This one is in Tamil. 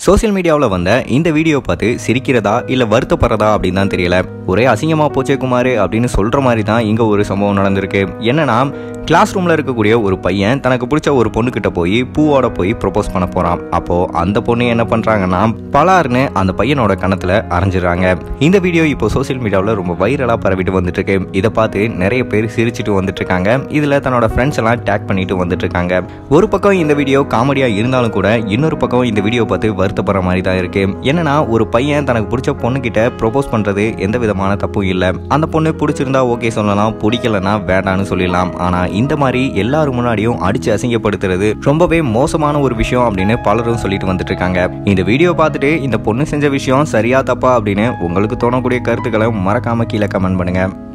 சோஷியல் மீடியாவில் வந்த இந்த வீடியோ பார்த்து சிரிக்கிறதா இல்லை வருத்தப்படுறதா அப்படின்னு தான் தெரியல ஒரே அசிங்கமாக போச்சே குமார் அப்படின்னு சொல்கிற மாதிரி தான் இங்கே ஒரு சம்பவம் நடந்திருக்கு என்னன்னா கிளாஸ் ரூமில் இருக்கக்கூடிய ஒரு பையன் தனக்கு பிடிச்ச ஒரு பொண்ணுக்கிட்ட போய் பூவோட போய் ப்ரொபோஸ் பண்ண போகிறான் அப்போது அந்த பொண்ணு என்ன பண்ணுறாங்கன்னா பலார்னு அந்த பையனோட கணத்தில் அரைஞ்சிடுறாங்க இந்த வீடியோ இப்போ சோஷியல் மீடியாவில் ரொம்ப வைரலாக பரவிட்டு வந்துட்டு இருக்கு இதை பார்த்து நிறைய பேர் சிரிச்சிட்டு வந்துட்டு இருக்காங்க இதில் தன்னோட ஃப்ரெண்ட்ஸ் எல்லாம் டேக் பண்ணிட்டு வந்துட்டு இருக்காங்க ஒரு பக்கம் இந்த வீடியோ காமெடியாக இருந்தாலும் கூட இன்னொரு பக்கம் இந்த வீடியோ பார்த்து வருத்தப்படுற மாதிரி தான் இருக்கு என்னன்னா ஒரு பையன் தனக்கு பிடிச்ச பொண்ணுகிட்ட ப்ரொபோஸ் பண்ணுறது எந்த விதமான தப்பும் இல்லை அந்த பொண்ணு பிடிச்சிருந்தா ஓகே சொல்லலாம் பிடிக்கலனா வேண்டான்னு சொல்லிடலாம் ஆனால் இந்த மாதிரி எல்லாரும் முன்னாடியும் அடிச்சு அசிங்கப்படுத்துறது ரொம்பவே மோசமான ஒரு விஷயம் அப்படின்னு பலரும் சொல்லிட்டு வந்துட்டு இருக்காங்க இந்த வீடியோ பார்த்துட்டு இந்த பொண்ணு செஞ்ச விஷயம் சரியா தப்பா அப்படின்னு உங்களுக்கு தோணக்கூடிய கருத்துக்களை மறக்காம கீழே கமெண்ட் பண்ணுங்க